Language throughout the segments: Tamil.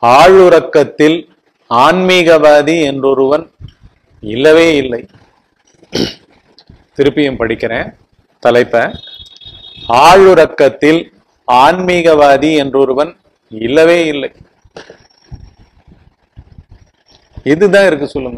ஆளுறக்கத்தில் ஆன்மீகவாதி என்றொருவன் இல்லவே இல்லை திருப்பியும் படிக்கிறேன் தலைப்ப ஆளுறக்கத்தில் ஆன்மீகவாதி என்றொருவன் இல்லவே இல்லை இதுதான் இருக்கு சொல்லுங்க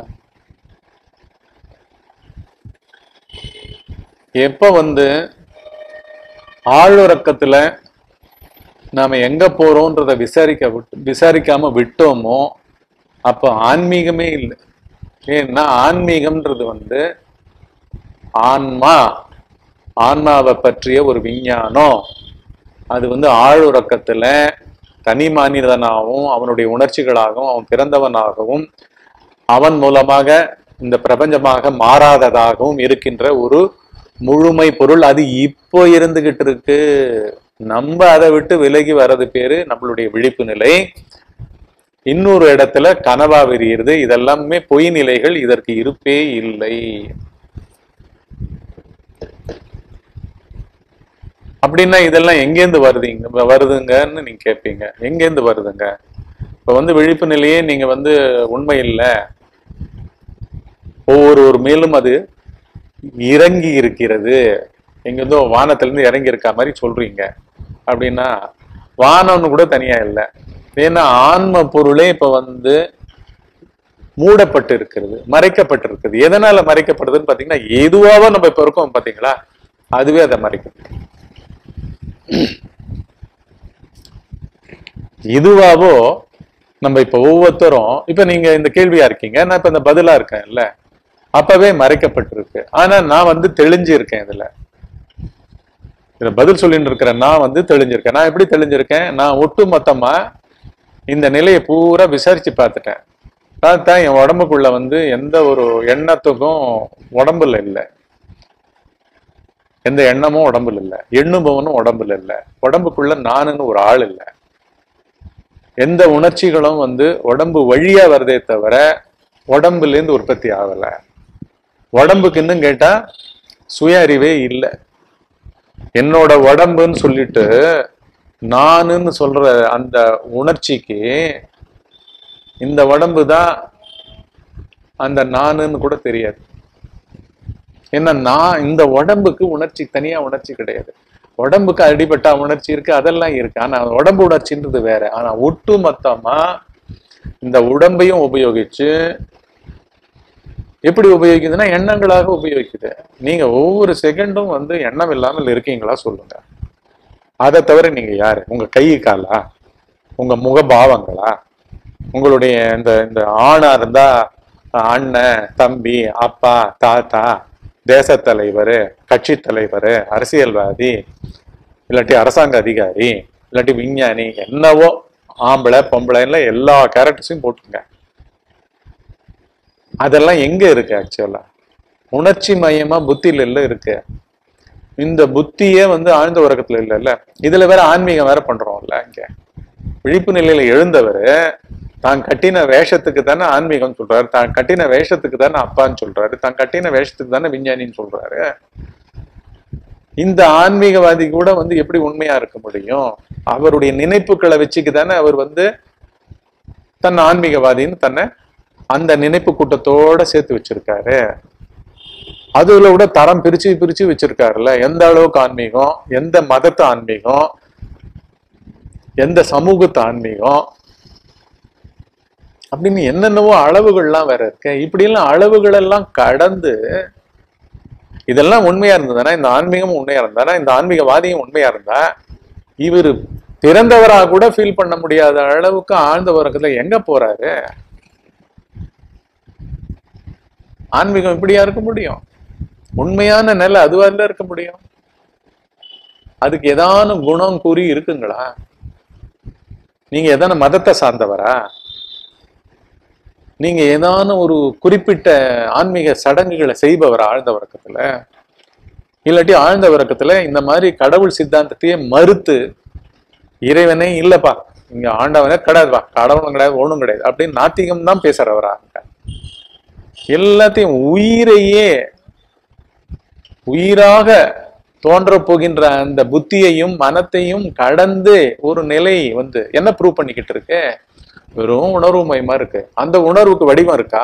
எப்ப வந்து ஆளுறக்கத்துல நாம எங்க போறோம்ன்றத விசாரிக்க விட்டு விசாரிக்காம விட்டோமோ அப்ப ஆன்மீகமே இல்லை ஏன்னா ஆன்மீகம்ன்றது வந்து ஆன்மா ஆன்மாவை பற்றிய ஒரு விஞ்ஞானம் அது வந்து ஆழுறக்கத்துல தனி மனிதனாகவும் அவனுடைய உணர்ச்சிகளாகவும் அவன் பிறந்தவனாகவும் அவன் மூலமாக இந்த பிரபஞ்சமாக மாறாததாகவும் இருக்கின்ற ஒரு முழுமை பொருள் அது இப்போ இருந்துகிட்டு இருக்கு நம்ம அதை விட்டு விலகி வர்றது பேரு நம்மளுடைய விழிப்பு நிலை இன்னொரு இடத்துல கனவா விரியுது இதெல்லாமே பொய் நிலைகள் இதற்கு இருப்பே இல்லை அப்படின்னா இதெல்லாம் எங்கேருந்து வருதுங்க வருதுங்கன்னு நீங்க கேட்பீங்க எங்கேருந்து வருதுங்க இப்ப வந்து விழிப்பு நிலையே நீங்க வந்து உண்மை இல்லை ஒவ்வொரு ஒரு மேலும் அது இறங்கி இருக்கிறது எங்கேருந்தோ வானத்திலிருந்து இறங்கி இருக்க மாதிரி சொல்றீங்க அப்படின்னா வானம்னு கூட தனியா இல்லை ஏன்னா ஆன்ம பொருளே இப்ப வந்து மூடப்பட்டு இருக்கிறது மறைக்கப்பட்டு இருக்குது எதனால மறைக்கப்படுதுன்னு பாத்தீங்கன்னா எதுவாவோ நம்ம இப்ப இருக்கோம் பாத்தீங்களா அதுவே அதை மறைக்கும் இதுவாவோ நம்ம இப்ப ஒவ்வொருத்தரும் இப்ப நீங்க இந்த கேள்வியா இருக்கீங்க நான் இப்ப இந்த பதிலா இருக்கேன் இல்ல அப்பவே மறைக்கப்பட்டிருக்கு ஆனா நான் வந்து தெளிஞ்சு இருக்கேன் இதுல இதுல பதில் சொல்லிட்டு இருக்கிற நான் வந்து தெளிஞ்சிருக்கேன் நான் எப்படி தெளிஞ்சிருக்கேன் நான் ஒட்டு மொத்தமா இந்த நிலையை பூரா விசாரிச்சு பார்த்துட்டேன் பார்த்தா என் உடம்புக்குள்ள வந்து எந்த ஒரு எண்ணத்துக்கும் உடம்புல இல்லை எந்த எண்ணமும் உடம்புல இல்லை எண்ணுபவனும் உடம்புல இல்லை உடம்புக்குள்ள நானுன்னு ஒரு ஆள் இல்லை எந்த உணர்ச்சிகளும் வந்து உடம்பு வழியா வருதே தவிர உடம்புல இருந்து உற்பத்தி ஆகல உடம்புக்கு இன்னும் கேட்டா சுய அறிவே இல்லை என்னோட உடம்புன்னு சொல்லிட்டு நானுன்னு சொல்ற அந்த உணர்ச்சிக்கு இந்த உடம்பு தான் அந்த நானுன்னு கூட தெரியாது ஏன்னா நான் இந்த உடம்புக்கு உணர்ச்சி தனியா உணர்ச்சி கிடையாது உடம்புக்கு அடிபட்ட உணர்ச்சி இருக்கு அதெல்லாம் இருக்கு ஆனா உடம்பு உணர்ச்சின்றது வேற ஆனா ஒட்டு மொத்தமா இந்த உடம்பையும் உபயோகிச்சு எப்படி உபயோகிக்குதுன்னா எண்ணங்களாக உபயோகிக்குது நீங்க ஒவ்வொரு செகண்டும் வந்து எண்ணம் இல்லாமல் இருக்கீங்களா சொல்லுங்க அதை தவிர நீங்க யாரு உங்க கை காலா உங்க முகபாவங்களா உங்களுடைய இந்த இந்த ஆணா இருந்தா அண்ணன் தம்பி அப்பா தாத்தா தேச தலைவர் கட்சி தலைவர் அரசியல்வாதி இல்லாட்டி அரசாங்க அதிகாரி இல்லாட்டி விஞ்ஞானி என்னவோ ஆம்பளை பொம்பளைன்னு எல்லா கேரக்டர்ஸையும் போட்டுங்க அதெல்லாம் எங்க இருக்கு ஆக்சுவலா உணர்ச்சி மயமா புத்தியில இல்ல இருக்கு இந்த புத்தியே வந்து ஆழ்ந்த உறக்கத்துல இல்லைல்ல இதுல வேற ஆன்மீகம் வேற பண்றோம்ல இங்க விழிப்பு நிலையில எழுந்தவர் தான் கட்டின வேஷத்துக்கு தானே ஆன்மீகம் சொல்றாரு தான் கட்டின வேஷத்துக்கு தானே அப்பான்னு சொல்றாரு தான் கட்டின வேஷத்துக்கு தானே விஞ்ஞானின்னு சொல்றாரு இந்த ஆன்மீகவாதி கூட வந்து எப்படி உண்மையா இருக்க முடியும் அவருடைய நினைப்புகளை வச்சுக்கு தானே அவர் வந்து தன் ஆன்மீகவாதின்னு தன்னை அந்த நினைப்பு கூட்டத்தோட சேர்த்து வச்சிருக்காரு அதுல கூட தரம் பிரிச்சு பிரிச்சு வச்சிருக்காருல்ல எந்த அளவுக்கு ஆன்மீகம் எந்த மதத்து ஆன்மீகம் எந்த சமூகத்து ஆன்மீகம் அப்படின்னு என்னென்னவோ அளவுகள்லாம் வேற இருக்கு இப்படியெல்லாம் அளவுகள் எல்லாம் கடந்து இதெல்லாம் உண்மையா இருந்ததுன்னா இந்த ஆன்மீகமும் உண்மையா இருந்தானா இந்த ஆன்மீகவாதியும் உண்மையா இருந்தா இவர் பிறந்தவரா கூட ஃபீல் பண்ண முடியாத அளவுக்கு ஆழ்ந்த உறக்கத்துல எங்க போறாரு ஆன்மீகம் இப்படியா இருக்க முடியும் உண்மையான நிலை அதுவா இல்ல இருக்க முடியும் அதுக்கு ஏதான குணம் கூறி இருக்குங்களா நீங்க ஏதான மதத்தை சார்ந்தவரா நீங்க ஏதான ஒரு குறிப்பிட்ட ஆன்மீக சடங்குகளை செய்பவர் ஆழ்ந்த உறக்கத்துல இல்லாட்டி ஆழ்ந்த உறக்கத்துல இந்த மாதிரி கடவுள் சித்தாந்தத்தையே மறுத்து இறைவனே இல்லப்பா இங்க ஆண்டவனே கிடையாதுப்பா கடவுளும் கிடையாது ஒண்ணும் கிடையாது அப்படின்னு நாத்திகம் தான் பேசுறவரா எல்லாத்தையும் உயிரையே உயிராக தோன்ற போகின்ற அந்த புத்தியையும் மனத்தையும் கடந்து ஒரு நிலை வந்து என்ன ப்ரூவ் பண்ணிக்கிட்டு இருக்கு வெறும் உணர்வு மயமா இருக்கு அந்த உணர்வுக்கு வடிவம் இருக்கா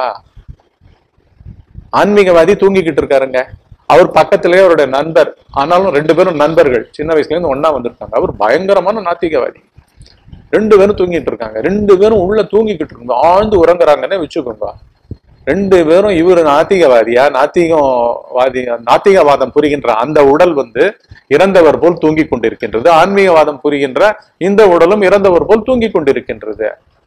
ஆன்மீகவாதி தூங்கிக்கிட்டு இருக்காருங்க அவர் பக்கத்திலேயே அவருடைய நண்பர் ஆனாலும் ரெண்டு பேரும் நண்பர்கள் சின்ன வயசுல இருந்து ஒண்ணா வந்திருக்காங்க அவர் பயங்கரமான நாத்திகவாதி ரெண்டு பேரும் தூங்கிட்டு இருக்காங்க ரெண்டு பேரும் உள்ள தூங்கிக்கிட்டு இருக்காங்க ஆழ்ந்து உறங்குறாங்கன்னு வச்சுக்கோங்க ரெண்டு பேரும் இவர் நாத்திகவாதியா நாத்திகவாதி நாத்திகவாதம் புரிகின்ற அந்த உடல் வந்து இறந்தவர் போல் தூங்கிக் கொண்டிருக்கின்றது ஆன்மீகவாதம் புரிகின்ற இந்த உடலும் இறந்தவர் போல் தூங்கிக் கொண்டிருக்கின்றது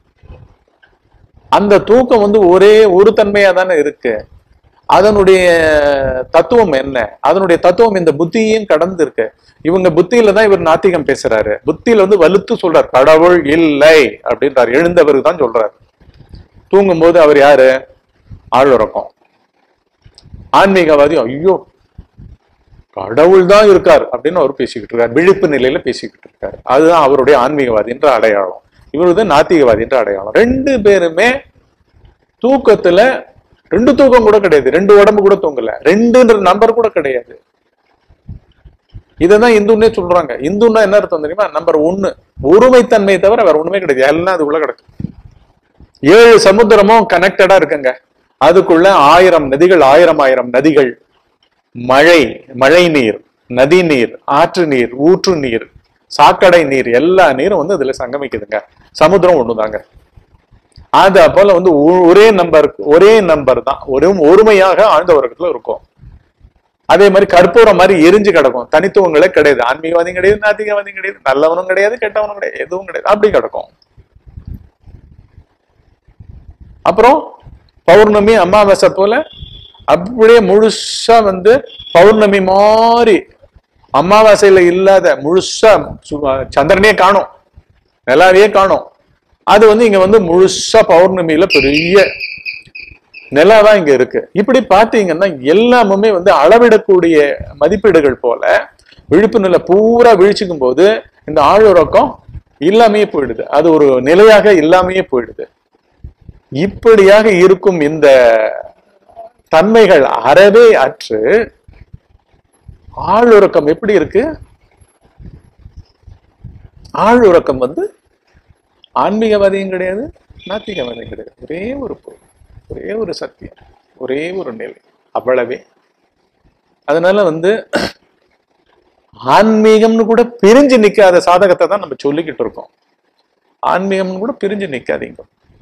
அந்த தூக்கம் வந்து ஒரே ஒரு தன்மையா தானே இருக்கு அதனுடைய தத்துவம் என்ன அதனுடைய தத்துவம் இந்த புத்தியையும் கடந்து இருக்கு இவங்க புத்தியில தான் இவர் நாத்திகம் பேசுறாரு புத்தியில வந்து வலுத்து சொல்றார் கடவுள் இல்லை அப்படின்றார் எழுந்தவருக்கு தான் சொல்றாரு தூங்கும்போது அவர் யாரு ஆழ்வுறக்கம் ஆன்மீகவாதி ஐயோ கடவுள் தான் இருக்கார் அப்படின்னு அவர் பேசிக்கிட்டு இருக்கார் விழிப்பு நிலையில பேசிக்கிட்டு இருக்காரு அதுதான் அவருடைய ஆன்மீகவாதின்ற அடையாளம் இவர் வந்து நாத்திகவாதின்ற அடையாளம் ரெண்டு பேருமே தூக்கத்துல ரெண்டு தூக்கம் கூட கிடையாது ரெண்டு உடம்பு கூட தூங்கல ரெண்டுன்ற நம்பர் கூட கிடையாது இதைதான் இந்துன்னே சொல்றாங்க இந்துன்னா என்ன அர்த்தம் தெரியுமா நம்பர் ஒண்ணு ஒருமைத்தன்மையை தவிர வேற ஒண்ணுமே கிடையாது எல்லாம் அதுக்குள்ள கிடக்கு ஏழு சமுத்திரமும் கனெக்டடா இருக்குங்க அதுக்குள்ள ஆயிரம் நதிகள் ஆயிரம் ஆயிரம் நதிகள் மழை மழை நீர் நதி நீர் ஆற்று நீர் ஊற்று நீர் சாக்கடை நீர் எல்லா நீரும் வந்து அதுல சங்கமிக்குதுங்க சமுத்திரம் ஒண்ணுதாங்க அது போல வந்து ஒ- ஒரே நம்பர் ஒரே நம்பர் தான் ஒரு ஒருமையாக ஆழ்ந்த உறக்கத்துல இருக்கும் அதே மாதிரி கற்பூரம் மாதிரி எரிஞ்சு கிடக்கும் தனித்துவங்களே கிடையாது ஆன்மீகவாதியும் கிடையாது நாத்திகவாதியும் கிடையாது நல்லவனும் கிடையாது கெட்டவனும் கிடையாது எதுவும் கிடையாது அப்படி கிடக்கும் அப்புறம் பௌர்ணமி அமாவாசை போல அப்படியே முழுசா வந்து பௌர்ணமி மாதிரி அமாவாசையில இல்லாத முழுசா சு- சந்திரனே காணும் நிலாவையே காணும் அது வந்து இங்க வந்து முழுசா பௌர்ணமியில பெரிய நிலாவா இங்க இருக்கு இப்படி பாத்தீங்கன்னா எல்லாமுமே வந்து அளவிடக்கூடிய மதிப்பீடுகள் போல விழிப்பு நிலை பூரா விழிச்சுக்கும் போது இந்த ஆழ்வுறக்கம் இல்லாமையே போயிடுது அது ஒரு நிலையாக இல்லாமையே போயிடுது இப்படியாக இருக்கும் இந்த தன்மைகள் அறவே அற்று ஆளுறக்கம் எப்படி இருக்கு ஆளுறக்கம் வந்து ஆன்மீகவாதியும் கிடையாது நாத்திகவாதியும் கிடையாது ஒரே ஒரு பொருள் ஒரே ஒரு சத்தியம் ஒரே ஒரு நிலை அவ்வளவே அதனால வந்து ஆன்மீகம்னு கூட பிரிஞ்சு நிக்காத சாதகத்தை தான் நம்ம சொல்லிக்கிட்டு இருக்கோம் ஆன்மீகம்னு கூட பிரிஞ்சு நிக்காதீங்க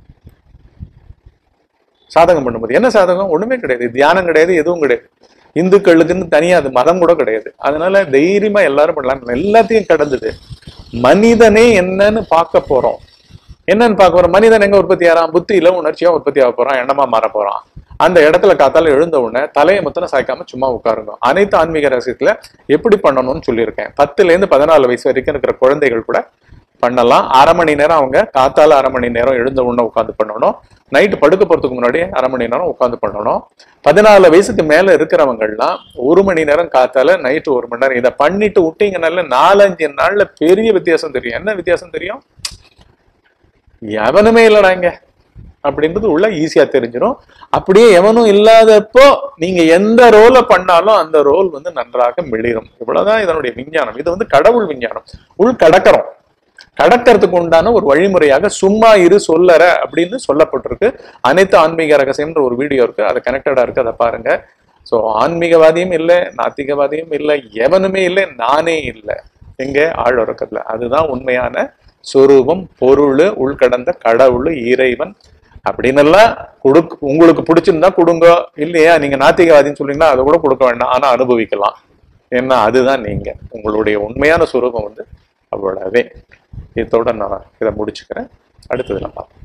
சாதகம் பண்ணும்போது என்ன சாதகம் ஒண்ணுமே கிடையாது தியானம் கிடையாது எதுவும் கிடையாது இந்துக்களுக்குன்னு தனியா அது மதம் கூட கிடையாது அதனால தைரியமா எல்லாரும் பண்ணலாம் எல்லாத்தையும் கடந்தது மனிதனே என்னன்னு பார்க்க போறோம் என்னன்னு பார்க்க போறோம் மனிதன் எங்க உற்பத்தி ஆறான் புத்தியில உணர்ச்சியா உற்பத்தி ஆக போறான் எண்ணமா மாற போறான் அந்த இடத்துல காத்தால எழுந்த உடனே தலையை மொத்தம் சாய்க்காம சும்மா உட்காருங்க அனைத்து ஆன்மீக ரகசியத்துல எப்படி பண்ணணும்னு சொல்லியிருக்கேன் பத்துல இருந்து பதினாலு வயசு வரைக்கும் இருக்கிற குழந்தைகள் கூட பண்ணலாம் அரை மணி நேரம் அவங்க காத்தால அரை மணி நேரம் எழுந்த உடனே உட்காந்து பண்ணணும் நைட்டு படுக்க போறதுக்கு முன்னாடி அரை மணி நேரம் உட்காந்து பண்ணணும் பதினாலு வயசுக்கு மேல இருக்கிறவங்கலாம் ஒரு மணி நேரம் காத்தால நைட்டு ஒரு மணி நேரம் இதை பண்ணிட்டு விட்டீங்கனால நாலஞ்சு நாள்ல பெரிய வித்தியாசம் தெரியும் என்ன வித்தியாசம் தெரியும் எவனுமே இல்லடாங்க அப்படின்றது உள்ள ஈஸியா தெரிஞ்சிடும் அப்படியே எவனும் இல்லாதப்போ நீங்க எந்த ரோலை பண்ணாலும் அந்த ரோல் வந்து நன்றாக மிளிரும் இவ்வளவுதான் இதனுடைய விஞ்ஞானம் இது வந்து கடவுள் விஞ்ஞானம் உள் கடக்கிறோம் கடக்கிறதுக்கு உண்டான ஒரு வழிமுறையாக சும்மா இரு சொல்லற அப்படின்னு சொல்லப்பட்டிருக்கு அனைத்து ஆன்மீக ரகசியம்ன்ற ஒரு வீடியோ இருக்கு அது கனெக்டடா இருக்கு அதை பாருங்க சோ ஆன்மீகவாதியும் இல்லை நாத்திகவாதியும் இல்லை எவனுமே இல்லை நானே இல்லை எங்க ஆழ்வரக்கத்துல அதுதான் உண்மையான சொரூபம் பொருள் உள்கடந்த கடவுள் இறைவன் அப்படின்னு எல்லாம் கொடுக்கு உங்களுக்கு பிடிச்சிருந்தா கொடுங்க இல்லையா நீங்க நாத்திகவாதின்னு சொல்றீங்கன்னா அதை கூட கொடுக்க வேண்டாம் ஆனா அனுபவிக்கலாம் ஏன்னா அதுதான் நீங்க உங்களுடைய உண்மையான சுரூபம் வந்து அவ்வளவே இதோட நான் இதை முடிச்சுக்கிறேன் அடுத்ததுல பார்ப்போம்